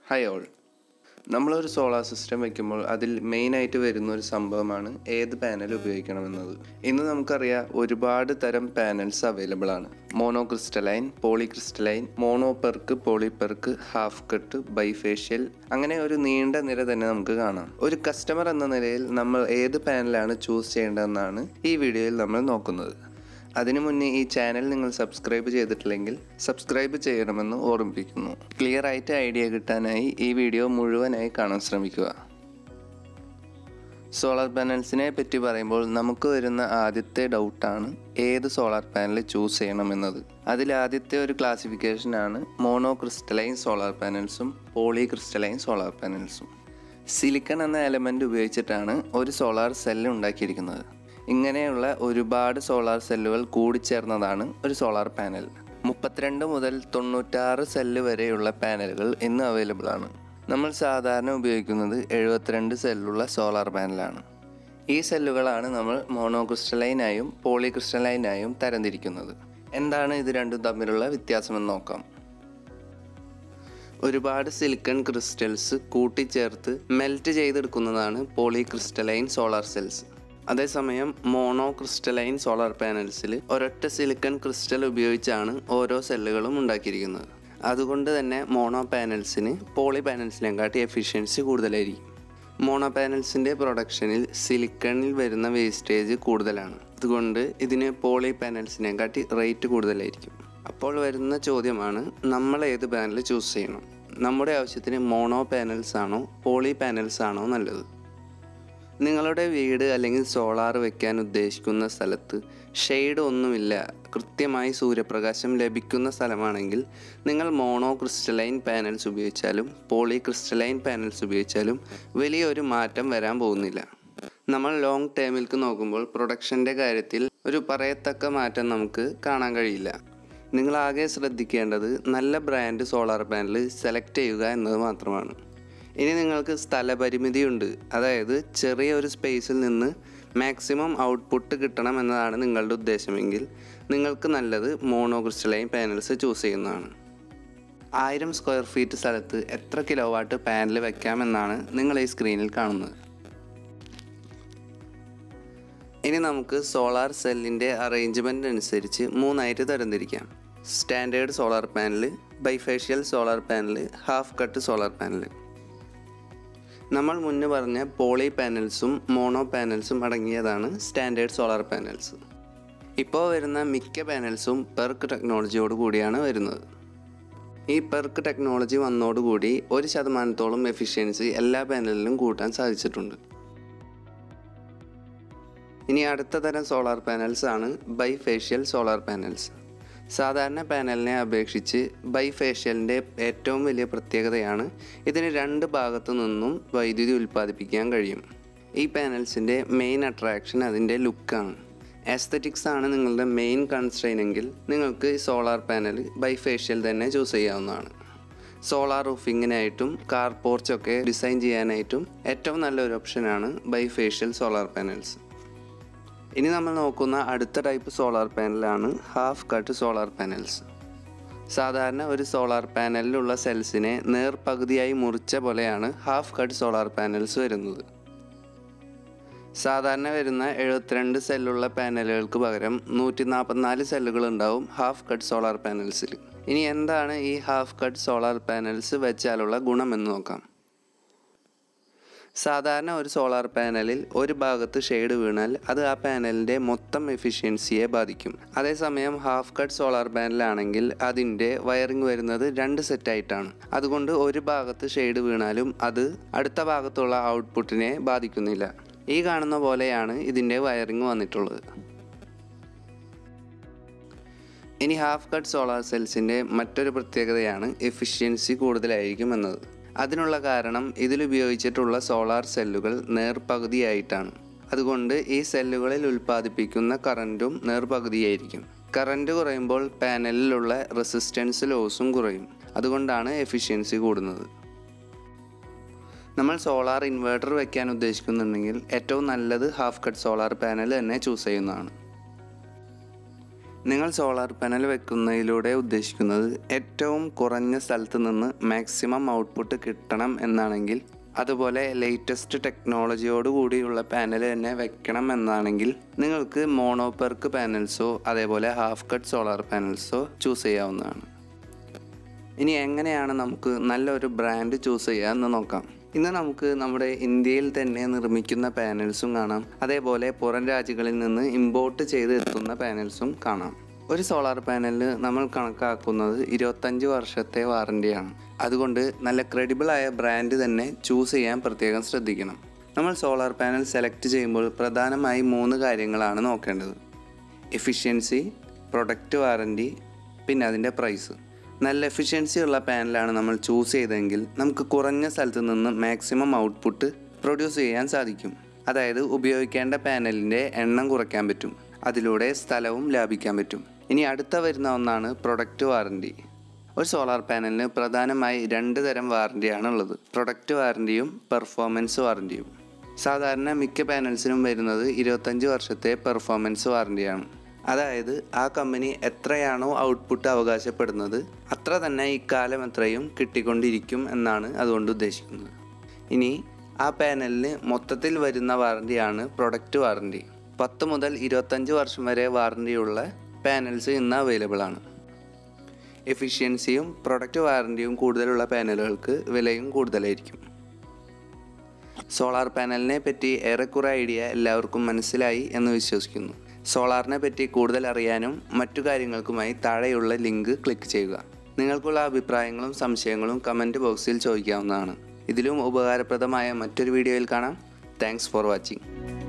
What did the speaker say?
hi all നമ്മളൊരു solar system വെക്കുമ്പോൾ അതിൽ മെയിനായിട്ട് വരുന്ന ഒരു സംഭവമാണ് ഏത് പാനൽ ഉപയോഗിക്കണമെന്നത് ഇന്ന് നമുക്കറിയാം ഒരുപാട് തരം പാനൽസ് അവൈലബിൾ ആണ് mono crystalline poly crystalline mono PERC poly PERC half cut bifacial അങ്ങനെ ഒരു നീണ്ട നിര തന്നെ നമുക്ക് കാണാം ഒരു കസ്റ്റമർ എന്ന നിലയിൽ നമ്മൾ ഏത് പാനലാണ് ചൂസ് ചെയ്യേണ്ടതെന്നാണ് ഈ വീഡിയോയിൽ നമ്മൾ നോക്കുന്നത് അതിനു മുന്നേ ഈ ചാനൽ നിങ്ങൾ സബ്സ്ക്രൈബ് ചെയ്തിട്ടില്ലെങ്കിൽ സബ്സ്ക്രൈബ് ചെയ്യണമെന്ന് ഓർമ്മിപ്പിക്കുന്നു ക്ലിയർ ആയിട്ട് ഐഡിയ കിട്ടാനായി ഈ വീഡിയോ മുഴുവനായി കാണാൻ ശ്രമിക്കുക സോളാർ പാനൽസിനെ പറ്റി പറയുമ്പോൾ നമുക്ക് വരുന്ന ആദ്യത്തെ ഡൗട്ടാണ് ഏത് സോളാർ പാനൽ ചൂസ് ചെയ്യണമെന്നത് അതിൽ ആദ്യത്തെ ഒരു ക്ലാസിഫിക്കേഷനാണ് മോണോ ക്രിസ്റ്റലൈൻ സോളാർ പാനൽസും പോളി ക്രിസ്റ്റലൈൻ സോളാർ പാനൽസും സിലിക്കൺ എന്ന എലമെൻ്റ് ഉപയോഗിച്ചിട്ടാണ് ഒരു സോളാർ സെല്ല് ഉണ്ടാക്കിയിരിക്കുന്നത് ഇങ്ങനെയുള്ള ഒരുപാട് സോളാർ സെല്ലുകൾ കൂടിച്ചേർന്നതാണ് ഒരു സോളാർ പാനൽ മുപ്പത്തിരണ്ട് മുതൽ തൊണ്ണൂറ്റാറ് സെല്ല് വരെയുള്ള പാനലുകൾ ഇന്ന് അവൈലബിൾ ആണ് നമ്മൾ സാധാരണ ഉപയോഗിക്കുന്നത് എഴുപത്തിരണ്ട് സെല്ലുള്ള സോളാർ പാനലാണ് ഈ സെല്ലുകളാണ് നമ്മൾ മോണോ ക്രിസ്റ്റലൈനായും പോളി ക്രിസ്റ്റലൈനായും തരംതിരിക്കുന്നത് എന്താണ് ഇത് രണ്ടും തമ്മിലുള്ള വ്യത്യാസമെന്ന് നോക്കാം ഒരുപാട് സിലിക്കൺ ക്രിസ്റ്റൽസ് കൂട്ടിച്ചേർത്ത് മെൽറ്റ് ചെയ്തെടുക്കുന്നതാണ് പോളി ക്രിസ്റ്റലൈൻ സോളാർ സെൽസ് അതേസമയം മോണോ ക്രിസ്റ്റലൈൻ സോളാർ പാനൽസിൽ ഒരൊറ്റ സിലിക്കൺ ക്രിസ്റ്റൽ ഉപയോഗിച്ചാണ് ഓരോ സെല്ലുകളും ഉണ്ടാക്കിയിരിക്കുന്നത് അതുകൊണ്ട് തന്നെ മോണോ പാനൽസിന് പോളി പാനൽസിനെക്കാട്ടി എഫിഷ്യൻസി കൂടുതലായിരിക്കും മോണോ പാനൽസിൻ്റെ പ്രൊഡക്ഷനിൽ സിലിക്കണിൽ വരുന്ന വേസ്റ്റേജ് കൂടുതലാണ് അതുകൊണ്ട് ഇതിന് പോളി പാനൽസിനെക്കാട്ടി റേറ്റ് കൂടുതലായിരിക്കും അപ്പോൾ വരുന്ന ചോദ്യമാണ് നമ്മൾ ഏത് പാനൽ ചൂസ് ചെയ്യണം നമ്മുടെ ആവശ്യത്തിന് മോണോ പാനൽസ് ആണോ പോളി പാനൽസ് ആണോ നല്ലത് നിങ്ങളുടെ വീട് അല്ലെങ്കിൽ സോളാർ വെക്കാൻ ഉദ്ദേശിക്കുന്ന സ്ഥലത്ത് ഷെയ്ഡ് ഒന്നുമില്ല കൃത്യമായി സൂര്യപ്രകാശം ലഭിക്കുന്ന സ്ഥലമാണെങ്കിൽ നിങ്ങൾ മോണോ ക്രിസ്റ്റലൈൻ പാനൽസ് ഉപയോഗിച്ചാലും പോളി ക്രിസ്റ്റലൈൻ പാനൽസ് ഉപയോഗിച്ചാലും വലിയൊരു മാറ്റം വരാൻ പോകുന്നില്ല നമ്മൾ ലോങ് ടേമിലേക്ക് നോക്കുമ്പോൾ പ്രൊഡക്ഷൻ്റെ കാര്യത്തിൽ ഒരു പറയത്തക്ക മാറ്റം നമുക്ക് കാണാൻ കഴിയില്ല നിങ്ങൾ ആകെ ശ്രദ്ധിക്കേണ്ടത് നല്ല ബ്രാൻഡ് സോളാർ പാനൽ സെലക്ട് ചെയ്യുക എന്നത് മാത്രമാണ് ഇനി നിങ്ങൾക്ക് സ്ഥലപരിമിതിയുണ്ട് അതായത് ചെറിയ ഒരു സ്പേസിൽ നിന്ന് മാക്സിമം ഔട്ട്പുട്ട് കിട്ടണം എന്നതാണ് നിങ്ങളുടെ ഉദ്ദേശമെങ്കിൽ നിങ്ങൾക്ക് നല്ലത് മോണോ ക്രിസ്റ്റലൈൻ പാനൽസ് ചൂസ് ചെയ്യുന്നതാണ് ആയിരം സ്ക്വയർ ഫീറ്റ് സ്ഥലത്ത് എത്ര കിലോ വാട്ട് പാനൽ വെക്കാമെന്നാണ് നിങ്ങൾ ഈ സ്ക്രീനിൽ കാണുന്നത് ഇനി നമുക്ക് സോളാർ സെല്ലിൻ്റെ അറേഞ്ച്മെൻ്റ് അനുസരിച്ച് മൂന്നായിട്ട് തരംതിരിക്കാം standard solar panel bifacial solar panel half cut solar panel നമ്മൾ മുന്നേ പറഞ്ഞ പോളി പാനൽസും മോണോ പാനൽസും അടങ്ങിയതാണ് സ്റ്റാൻഡേർഡ് സോളാർ പാനൽസ് ഇപ്പോൾ വരുന്ന മിക്ക പാനൽസും പെർക്ക് ടെക്നോളജിയോട് കൂടിയാണ് വരുന്നത് ഈ പെർക്ക് ടെക്നോളജി വന്നതോടുകൂടി ഒരു ശതമാനത്തോളം എഫിഷ്യൻസി എല്ലാ പാനലിലും കൂട്ടാൻ സാധിച്ചിട്ടുണ്ട് ഇനി അടുത്ത തരം സോളാർ പാനൽസ് ആണ് ബൈഫേഷ്യൽ സോളാർ പാനൽസ് സാധാരണ പാനലിനെ അപേക്ഷിച്ച് ബൈഫേഷ്യലിൻ്റെ ഏറ്റവും വലിയ പ്രത്യേകതയാണ് ഇതിന് രണ്ട് ഭാഗത്തു നിന്നും വൈദ്യുതി ഉൽപ്പാദിപ്പിക്കാൻ കഴിയും ഈ പാനൽസിൻ്റെ മെയിൻ അട്രാക്ഷൻ അതിൻ്റെ ലുക്കാണ് ആസ്തറ്റിക്സ് ആണ് നിങ്ങളുടെ മെയിൻ കൺസ്ട്രെയിൻ എങ്കിൽ നിങ്ങൾക്ക് സോളാർ പാനൽ ബൈഫേഷ്യൽ തന്നെ ചൂസ് ചെയ്യാവുന്നതാണ് സോളാർ റൂഫിങ്ങിനായിട്ടും കാർ പോർച്ചൊക്കെ ഡിസൈൻ ചെയ്യാനായിട്ടും ഏറ്റവും നല്ലൊരു ഓപ്ഷനാണ് ബൈഫേഷ്യൽ സോളാർ പാനൽസ് ഇനി നമ്മൾ നോക്കുന്ന അടുത്ത ടൈപ്പ് സോളാർ പാനലാണ് ഹാഫ് കട്ട് സോളാർ പാനൽസ് സാധാരണ ഒരു സോളാർ പാനലിലുള്ള സെൽസിനെ നേർപകുതിയായി മുറിച്ച പോലെയാണ് ഹാഫ് കട്ട് സോളാർ പാനൽസ് വരുന്നത് സാധാരണ വരുന്ന എഴുപത്തിരണ്ട് സെല്ലുള്ള പാനലുകൾക്ക് പകരം നൂറ്റി നാൽപ്പത്തിനാല് സെല്ലുകൾ ഉണ്ടാവും ഹാഫ് കട്ട് സോളാർ പാനൽസിൽ ഇനി എന്താണ് ഈ ഹാഫ് കട്ട് സോളാർ പാനൽസ് വെച്ചാലുള്ള ഗുണമെന്ന് നോക്കാം സാധാരണ ഒരു സോളാർ പാനലിൽ ഒരു ഭാഗത്ത് ഷെയ്ഡ് വീണാൽ അത് ആ പാനലിൻ്റെ മൊത്തം എഫിഷ്യൻസിയെ ബാധിക്കും അതേസമയം ഹാഫ് കട്ട് സോളാർ പാനലാണെങ്കിൽ അതിൻ്റെ വയറിംഗ് വരുന്നത് രണ്ട് സെറ്റായിട്ടാണ് അതുകൊണ്ട് ഒരു ഭാഗത്ത് ഷെയ്ഡ് വീണാലും അത് അടുത്ത ഭാഗത്തുള്ള ഔട്ട്പുട്ടിനെ ബാധിക്കുന്നില്ല ഈ കാണുന്ന പോലെയാണ് ഇതിൻ്റെ വയറിംഗ് വന്നിട്ടുള്ളത് ഇനി ഹാഫ് കട്ട് സോളാർ സെൽസിൻ്റെ മറ്റൊരു പ്രത്യേകതയാണ് എഫിഷ്യൻസി കൂടുതലായിരിക്കും എന്നത് അതിനുള്ള കാരണം ഇതിലുപയോഗിച്ചിട്ടുള്ള സോളാർ സെല്ലുകൾ നേർപകുതിയായിട്ടാണ് അതുകൊണ്ട് ഈ സെല്ലുകളിൽ ഉൽപ്പാദിപ്പിക്കുന്ന കറൻറ്റും നേർപകുതിയായിരിക്കും കറൻറ്റ് കുറയുമ്പോൾ പാനലിലുള്ള റെസിസ്റ്റൻസ് ലോസും കുറയും അതുകൊണ്ടാണ് എഫിഷ്യൻസി കൂടുന്നത് നമ്മൾ സോളാർ ഇൻവേർട്ടർ വെക്കാൻ ഉദ്ദേശിക്കുന്നുണ്ടെങ്കിൽ ഏറ്റവും നല്ലത് ഹാഫ് കട്ട് സോളാർ പാനൽ തന്നെ ചൂസ് ചെയ്യുന്നതാണ് നിങ്ങൾ സോളാർ പാനൽ വെക്കുന്നതിലൂടെ ഉദ്ദേശിക്കുന്നത് ഏറ്റവും കുറഞ്ഞ സ്ഥലത്ത് നിന്ന് മാക്സിമം ഔട്ട്പുട്ട് കിട്ടണം എന്നാണെങ്കിൽ അതുപോലെ ലേറ്റസ്റ്റ് ടെക്നോളജിയോട് കൂടിയുള്ള പാനൽ തന്നെ വെക്കണം എന്നാണെങ്കിൽ നിങ്ങൾക്ക് മോണോപെർക്ക് പാനൽസോ അതേപോലെ ഹാഫ് കട്ട് സോളാർ പാനൽസോ ചൂസ് ചെയ്യാവുന്നതാണ് ഇനി എങ്ങനെയാണ് നമുക്ക് നല്ലൊരു ബ്രാൻഡ് ചൂസ് ചെയ്യുക എന്ന് നോക്കാം ഇന്ന് നമുക്ക് നമ്മുടെ ഇന്ത്യയിൽ തന്നെ നിർമ്മിക്കുന്ന പാനൽസും കാണാം അതേപോലെ പുറം രാജ്യങ്ങളിൽ നിന്ന് ഇമ്പോർട്ട് ചെയ്ത് എത്തുന്ന പാനൽസും കാണാം ഒരു സോളാർ പാനലിന് നമ്മൾ കണക്കാക്കുന്നത് ഇരുപത്തഞ്ച് വർഷത്തെ വാറണ്ടിയാണ് അതുകൊണ്ട് നല്ല ക്രെഡിബിൾ ആയ ബ്രാൻഡ് തന്നെ ചൂസ് ചെയ്യാൻ പ്രത്യേകം ശ്രദ്ധിക്കണം നമ്മൾ സോളാർ പാനൽ സെലക്ട് ചെയ്യുമ്പോൾ പ്രധാനമായി മൂന്ന് കാര്യങ്ങളാണ് നോക്കേണ്ടത് എഫിഷ്യൻസി പ്രൊഡക്റ്റ് വാറണ്ടി പിന്നെ അതിൻ്റെ പ്രൈസ് നല്ല എഫിഷ്യൻസി ഉള്ള പാനലാണ് നമ്മൾ ചൂസ് ചെയ്തതെങ്കിൽ നമുക്ക് കുറഞ്ഞ സ്ഥലത്ത് നിന്ന് മാക്സിമം ഔട്ട്പുട്ട് പ്രൊഡ്യൂസ് ചെയ്യാൻ സാധിക്കും അതായത് ഉപയോഗിക്കേണ്ട പാനലിൻ്റെ എണ്ണം കുറയ്ക്കാൻ പറ്റും അതിലൂടെ സ്ഥലവും ലാഭിക്കാൻ പറ്റും ഇനി അടുത്ത വരുന്ന ഒന്നാണ് പ്രൊഡക്റ്റ് വാറണ്ടി ഒരു സോളാർ പാനലിന് പ്രധാനമായി രണ്ട് തരം വാറണ്ടിയാണ് ഉള്ളത് പ്രൊഡക്റ്റ് വാറണ്ടിയും പെർഫോമൻസ് വാറണ്ടിയും സാധാരണ മിക്ക പാനൽസിനും വരുന്നത് ഇരുപത്തഞ്ച് വർഷത്തെ പെർഫോമൻസ് വാറണ്ടിയാണ് അതായത് ആ കമ്പനി എത്രയാണോ ഔട്ട്പുട്ട് അവകാശപ്പെടുന്നത് അത്ര തന്നെ ഇക്കാലം എത്രയും കിട്ടിക്കൊണ്ടിരിക്കും എന്നാണ് അതുകൊണ്ട് ഉദ്ദേശിക്കുന്നത് ഇനി ആ പാനലിന് മൊത്തത്തിൽ വരുന്ന വാറണ്ടിയാണ് പ്രൊഡക്റ്റ് വാറണ്ടി പത്ത് മുതൽ ഇരുപത്തഞ്ച് വർഷം വരെ വാറണ്ടിയുള്ള പാനൽസ് ഇന്ന് അവൈലബിൾ ആണ് എഫിഷ്യൻസിയും പ്രൊഡക്റ്റ് വാറണ്ടിയും കൂടുതലുള്ള പാനലുകൾക്ക് വിലയും കൂടുതലായിരിക്കും സോളാർ പാനലിനെ പറ്റി ഏറെക്കുറെ ഐഡിയ എല്ലാവർക്കും മനസ്സിലായി എന്ന് വിശ്വസിക്കുന്നു സോളാറിനെ പറ്റി കൂടുതൽ അറിയാനും മറ്റു കാര്യങ്ങൾക്കുമായി താഴെയുള്ള ലിങ്ക് ക്ലിക്ക് ചെയ്യുക നിങ്ങൾക്കുള്ള അഭിപ്രായങ്ങളും സംശയങ്ങളും കമൻറ്റ് ബോക്സിൽ ചോദിക്കാവുന്നതാണ് ഇതിലും ഉപകാരപ്രദമായ മറ്റൊരു വീഡിയോയിൽ കാണാം താങ്ക്സ് ഫോർ വാച്ചിങ്